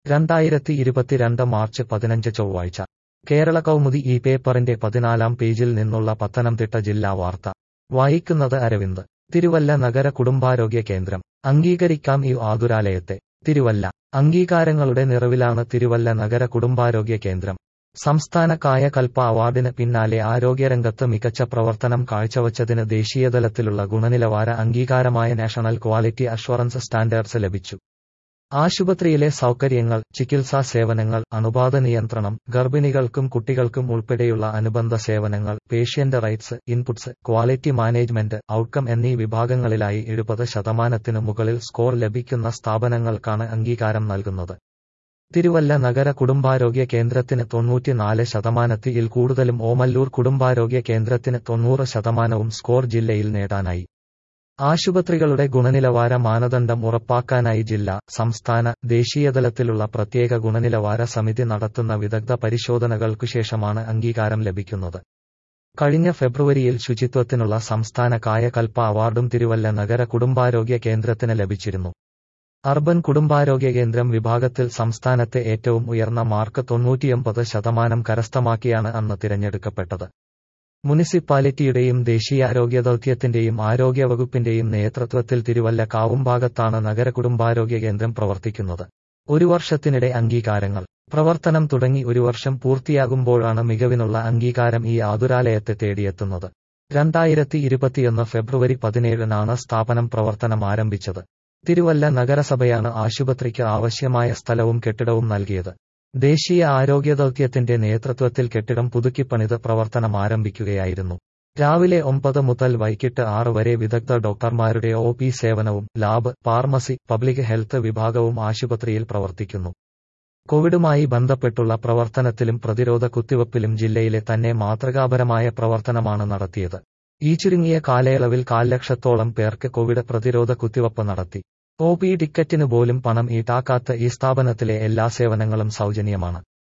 രണ്ടായിരത്തി ഇരുപത്തിരണ്ട് മാർച്ച് പതിനഞ്ച് ചൊവ്വാഴ്ച കേരള കൗമുദി ഈ പേപ്പറിന്റെ പതിനാലാം പേജിൽ നിന്നുള്ള പത്തനംതിട്ട ജില്ലാ വാർത്ത വായിക്കുന്നത് അരവിന്ദ് തിരുവല്ല നഗര കുടുംബാരോഗ്യ കേന്ദ്രം അംഗീകരിക്കാം ഈ ആതുരാലയത്തെ തിരുവല്ല അംഗീകാരങ്ങളുടെ നിറവിലാണ് തിരുവല്ല നഗര കുടുംബാരോഗ്യ കേന്ദ്രം സംസ്ഥാന കായകൽപ്പ അവാർഡിന് പിന്നാലെ ആരോഗ്യരംഗത്ത് മികച്ച പ്രവർത്തനം കാഴ്ചവച്ചതിന് ദേശീയതലത്തിലുള്ള ഗുണനിലവാര അംഗീകാരമായ നാഷണൽ ക്വാളിറ്റി അഷ്വറൻസ് സ്റ്റാൻഡേർഡ്സ് ലഭിച്ചു ആശുപത്രിയിലെ സൗകര്യങ്ങൾ ചികിത്സാ സേവനങ്ങൾ അണുബാധ നിയന്ത്രണം ഗർഭിണികൾക്കും കുട്ടികൾക്കും ഉൾപ്പെടെയുള്ള അനുബന്ധ സേവനങ്ങൾ patient rights inputs quality management outcome എന്നീ വിഭാഗങ്ങളിലായി എഴുപത് ശതമാനത്തിനു മുകളിൽ സ്കോർ ലഭിക്കുന്ന സ്ഥാപനങ്ങൾക്കാണ് അംഗീകാരം നൽകുന്നത് തിരുവല്ല നഗര കുടുംബാരോഗ്യ കേന്ദ്രത്തിന് തൊണ്ണൂറ്റിനാല് ശതമാനത്തിൽ കൂടുതലും ഓമല്ലൂർ കുടുംബാരോഗ്യ കേന്ദ്രത്തിന് തൊണ്ണൂറ് ശതമാനവും സ്കോർ ജില്ലയിൽ നേടാനായി ആശുപത്രികളുടെ ഗുണനിലവാര മാനദണ്ഡം ഉറപ്പാക്കാനായി ജില്ലാ സംസ്ഥാന ദേശീയതലത്തിലുള്ള പ്രത്യേക ഗുണനിലവാര സമിതി നടത്തുന്ന വിദഗ്ധ പരിശോധനകൾക്കുശേഷമാണ് അംഗീകാരം ലഭിക്കുന്നത് കഴിഞ്ഞ ഫെബ്രുവരിയിൽ ശുചിത്വത്തിനുള്ള സംസ്ഥാന കായകൽപ്പ അവാർഡും തിരുവല്ല നഗര കുടുംബാരോഗ്യ കേന്ദ്രത്തിന് ലഭിച്ചിരുന്നു അർബൻ കുടുംബാരോഗ്യ കേന്ദ്രം വിഭാഗത്തിൽ സംസ്ഥാനത്തെ ഏറ്റവും ഉയർന്ന മാർക്ക് തൊണ്ണൂറ്റിയൊമ്പത് ശതമാനം കരസ്ഥമാക്കിയാണ് അന്ന് തിരഞ്ഞെടുക്കപ്പെട്ടത് മുനിസിപ്പാലിറ്റിയുടെയും ദേശീയാരോഗ്യ ദൗത്യത്തിന്റെയും ആരോഗ്യവകുപ്പിന്റെയും നേതൃത്വത്തിൽ തിരുവല്ല കാവുംഭാഗത്താണ് നഗര കുടുംബാരോഗ്യ കേന്ദ്രം പ്രവർത്തിക്കുന്നത് ഒരു വർഷത്തിനിടെ അംഗീകാരങ്ങൾ പ്രവർത്തനം തുടങ്ങി ഒരു വർഷം പൂർത്തിയാകുമ്പോഴാണ് മികവിനുള്ള അംഗീകാരം ഈ ആതുരാലയത്തെ തേടിയെത്തുന്നത് രണ്ടായിരത്തി ഇരുപത്തിയൊന്ന് ഫെബ്രുവരി പതിനേഴിനാണ് സ്ഥാപനം പ്രവർത്തനം ആരംഭിച്ചത് തിരുവല്ല നഗരസഭയാണ് ആശുപത്രിക്ക് ആവശ്യമായ സ്ഥലവും കെട്ടിടവും നൽകിയത് ദേശീയ ആരോഗ്യ ദൗത്യത്തിന്റെ നേതൃത്വത്തിൽ കെട്ടിടം പുതുക്കിപ്പണിത് പ്രവർത്തനം ആരംഭിക്കുകയായിരുന്നു രാവിലെ ഒമ്പത് മുതൽ വൈകിട്ട് ആറ് വരെ വിദഗ്ധ ഡോക്ടർമാരുടെ ഒ പി സേവനവും ലാബ് ഫാർമസി പബ്ലിക് ഹെൽത്ത് വിഭാഗവും ആശുപത്രിയിൽ പ്രവർത്തിക്കുന്നു കോവിഡുമായി ബന്ധപ്പെട്ടുള്ള പ്രവർത്തനത്തിലും പ്രതിരോധ കുത്തിവയ്പ്പിലും ജില്ലയിലെ തന്നെ മാതൃകാപരമായ പ്രവർത്തനമാണ് നടത്തിയത് ഈ ചുരുങ്ങിയ കാലയളവിൽ കാൽ ലക്ഷത്തോളം പേർക്ക് കോവിഡ് പ്രതിരോധ കുത്തിവയ്പ് നടത്തി ഒ പി ടിക്കറ്റിന് പോലും പണം ഈടാക്കാത്ത ഈ സ്ഥാപനത്തിലെ എല്ലാ സേവനങ്ങളും സൗജന്യമാണ്